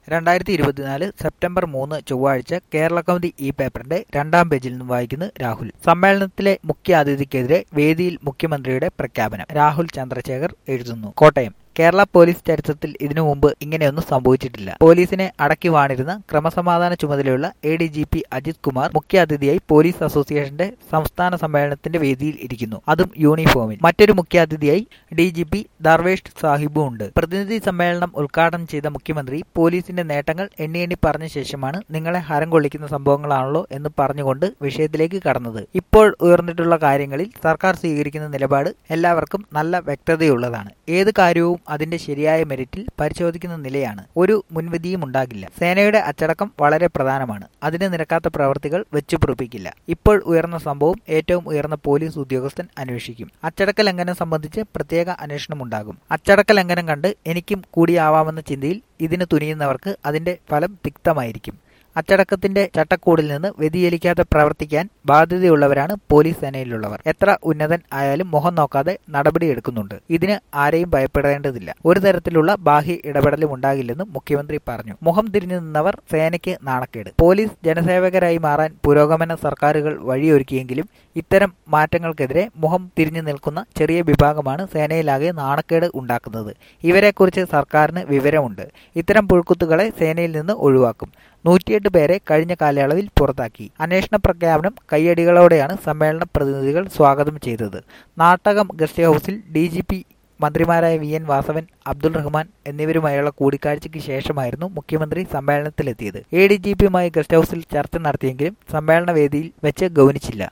രണ്ടായിരത്തി ഇരുപത്തിനാല് സെപ്റ്റംബർ മൂന്ന് ചൊവ്വാഴ്ച കേരള കൗമുദി ഈ പേപ്പറിന്റെ രണ്ടാം പേജിൽ നിന്നും വായിക്കുന്നു രാഹുൽ സമ്മേളനത്തിലെ മുഖ്യ അതിഥിക്കെതിരെ വേദിയിൽ മുഖ്യമന്ത്രിയുടെ പ്രഖ്യാപനം രാഹുൽ ചന്ദ്രശേഖർ എഴുതുന്നു കോട്ടയം കേരള പോലീസ് ചരിത്രത്തിൽ ഇതിനു മുമ്പ് ഇങ്ങനെയൊന്നും സംഭവിച്ചിട്ടില്ല പോലീസിനെ അടക്കി വാണിരുന്ന ക്രമസമാധാന ചുമതലയുള്ള A D G P Ajith Kumar മുഖ്യാതിഥിയായി പോലീസ് അസോസിയേഷന്റെ സംസ്ഥാന സമ്മേളനത്തിന്റെ വേദിയിൽ ഇരിക്കുന്നു അതും യൂണിഫോമിൽ മറ്റൊരു മുഖ്യാതിഥിയായി ഡി ജി പി ദർവേഷ് സാഹിബും ഉണ്ട് പ്രതിനിധി സമ്മേളനം ഉദ്ഘാടനം ചെയ്ത മുഖ്യമന്ത്രി പോലീസിന്റെ നേട്ടങ്ങൾ എണ്ണി എണ്ണി പറഞ്ഞ ശേഷമാണ് നിങ്ങളെ ഹരം കൊള്ളിക്കുന്ന സംഭവങ്ങളാണല്ലോ എന്ന് പറഞ്ഞുകൊണ്ട് വിഷയത്തിലേക്ക് കടന്നത് ഇപ്പോൾ ഉയർന്നിട്ടുള്ള കാര്യങ്ങളിൽ സർക്കാർ സ്വീകരിക്കുന്ന നിലപാട് എല്ലാവർക്കും നല്ല വ്യക്തതയുള്ളതാണ് ഏത് കാര്യവും അതിന്റെ ശരിയായ മെറിറ്റിൽ പരിശോധിക്കുന്ന നിലയാണ് ഒരു മുൻവിധിയും ഉണ്ടാകില്ല സേനയുടെ അച്ചടക്കം വളരെ പ്രധാനമാണ് അതിന് നിരക്കാത്ത പ്രവർത്തികൾ വെച്ചുപൊറുപ്പിക്കില്ല ഇപ്പോൾ ഉയർന്ന സംഭവം ഏറ്റവും ഉയർന്ന പോലീസ് ഉദ്യോഗസ്ഥൻ അന്വേഷിക്കും അച്ചടക്ക ലംഘനം സംബന്ധിച്ച് പ്രത്യേക അന്വേഷണം ഉണ്ടാകും അച്ചടക്ക ലംഘനം കണ്ട് എനിക്കും കൂടിയാവാമെന്ന ചിന്തയിൽ ഇതിന് തുനിയുന്നവർക്ക് അതിന്റെ ഫലം തിക്തമായിരിക്കും അച്ചടക്കത്തിന്റെ ചട്ടക്കൂടിൽ നിന്ന് വ്യതിചലിക്കാതെ പ്രവർത്തിക്കാൻ ബാധ്യതയുള്ളവരാണ് പോലീസ് സേനയിലുള്ളവർ എത്ര ഉന്നതൻ ആയാലും മുഖം നോക്കാതെ നടപടിയെടുക്കുന്നുണ്ട് ഇതിന് ആരെയും ഭയപ്പെടേണ്ടതില്ല ഒരു തരത്തിലുള്ള ബാഹ്യ ഇടപെടലും ഉണ്ടാകില്ലെന്നും മുഖ്യമന്ത്രി പറഞ്ഞു മുഖം തിരിഞ്ഞു നിന്നവർ സേനയ്ക്ക് നാണക്കേട് പോലീസ് ജനസേവകരായി മാറാൻ പുരോഗമന സർക്കാരുകൾ വഴിയൊരുക്കിയെങ്കിലും ഇത്തരം മാറ്റങ്ങൾക്കെതിരെ മുഖം തിരിഞ്ഞു നിൽക്കുന്ന ചെറിയ വിഭാഗമാണ് സേനയിലാകെ നാണക്കേട് ഉണ്ടാക്കുന്നത് ഇവരെക്കുറിച്ച് സർക്കാരിന് വിവരമുണ്ട് ഇത്തരം പുഴുക്കുത്തുകളെ സേനയിൽ നിന്ന് ഒഴിവാക്കും നൂറ്റിയെട്ട് പേരെ കഴിഞ്ഞ കാലയളവിൽ പുറത്താക്കി അന്വേഷണ പ്രഖ്യാപനം കയ്യടികളോടെയാണ് സമ്മേളന പ്രതിനിധികൾ സ്വാഗതം ചെയ്തത് നാട്ടകം ഗസ്റ്റ് ഹൌസിൽ ഡി ജി പി മന്ത്രിമാരായ വി എൻ വാസവൻ അബ്ദുൾ റഹ്മാൻ എന്നിവരുമായുള്ള കൂടിക്കാഴ്ചയ്ക്ക് ശേഷമായിരുന്നു മുഖ്യമന്ത്രി സമ്മേളനത്തിലെത്തിയത് എ ഡി ജി പിയുമായി ഗസ്റ്റ് ഹൌസിൽ ചർച്ച നടത്തിയെങ്കിലും സമ്മേളന വേദിയിൽ വെച്ച് ഗൗനിച്ചില്ല